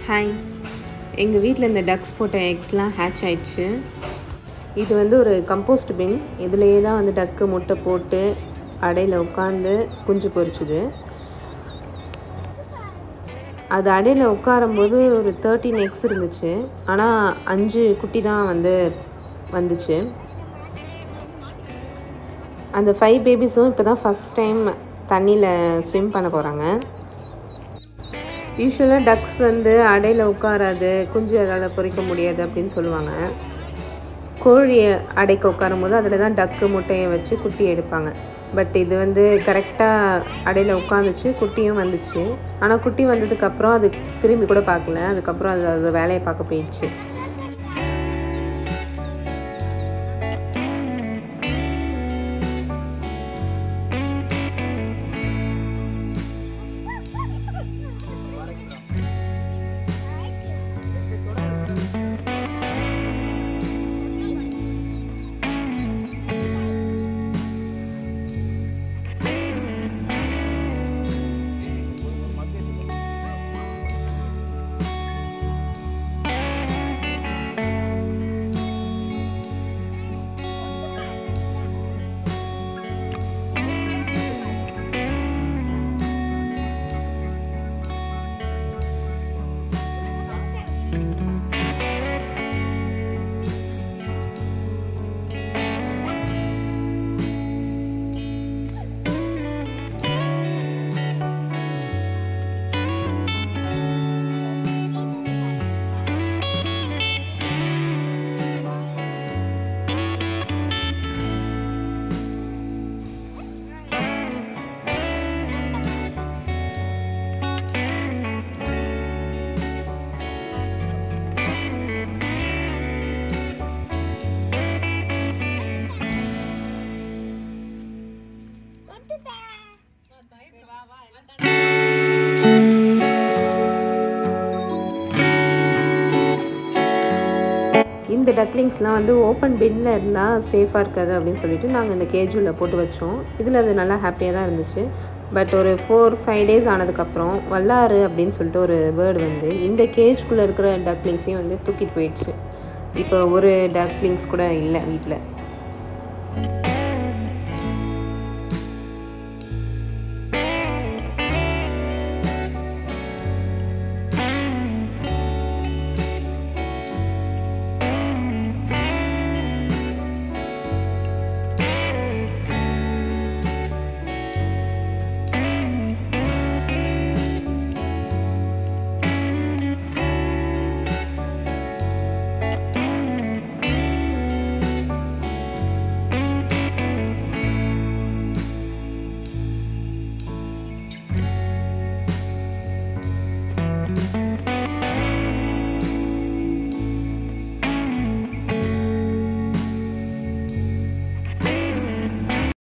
hi எங்கள் வீட்டில் இந்த டக்ஸ் போட்ட எக்ஸ்லாம் ஹேட்ச் ஆயிடுச்சு இது வந்து ஒரு கம்போஸ்ட் பின் இதுலேயே தான் வந்து டக்கு முட்டை போட்டு அடையில் உட்காந்து குஞ்சு பொரிச்சுது அது அடையில் உட்காரும்போது ஒரு தேர்ட்டின் எக்ஸ் இருந்துச்சு ஆனால் அஞ்சு குட்டி தான் வந்து வந்துச்சு அந்த ஃபைவ் பேபிஸும் இப்போ தான் ஃபஸ்ட் டைம் தண்ணியில் ஸ்விம் பண்ண போகிறாங்க யூஸ்வலாக டக்ஸ் வந்து அடையில் உட்காராது குஞ்சு அதால் பொறிக்க முடியாது அப்படின்னு சொல்லுவாங்க கோழி அடைக்க உட்காரும் போது அதில் தான் டக்கு முட்டையை வச்சு குட்டி எடுப்பாங்க பட் இது வந்து கரெக்டாக அடையில் உட்காந்துச்சு குட்டியும் வந்துச்சு ஆனால் குட்டி வந்ததுக்கப்புறம் அது திரும்பி கூட பார்க்கல அதுக்கப்புறம் அது அது வேலையை பார்க்க போயிடுச்சு இந்த டக்லிங்ஸ்லாம் வந்து ஓப்பன் பின்னில் இருந்தால் சேஃபாக இருக்காது அப்படின்னு சொல்லிட்டு நாங்கள் இந்த கேஜுவில் போட்டு வச்சோம் இதில் அது நல்லா ஹாப்பியாக தான் இருந்துச்சு பட் ஒரு ஃபோர் ஃபைவ் டேஸ் ஆனதுக்கப்புறம் வல்லாறு அப்படின்னு சொல்லிட்டு ஒரு பேர்டு வந்து இந்த கேஜ்குள்ளே இருக்கிற டக்லிங்ஸையும் வந்து தூக்கிட்டு போயிடுச்சு இப்போ ஒரு டக்லிங்ஸ் கூட இல்லை வீட்டில்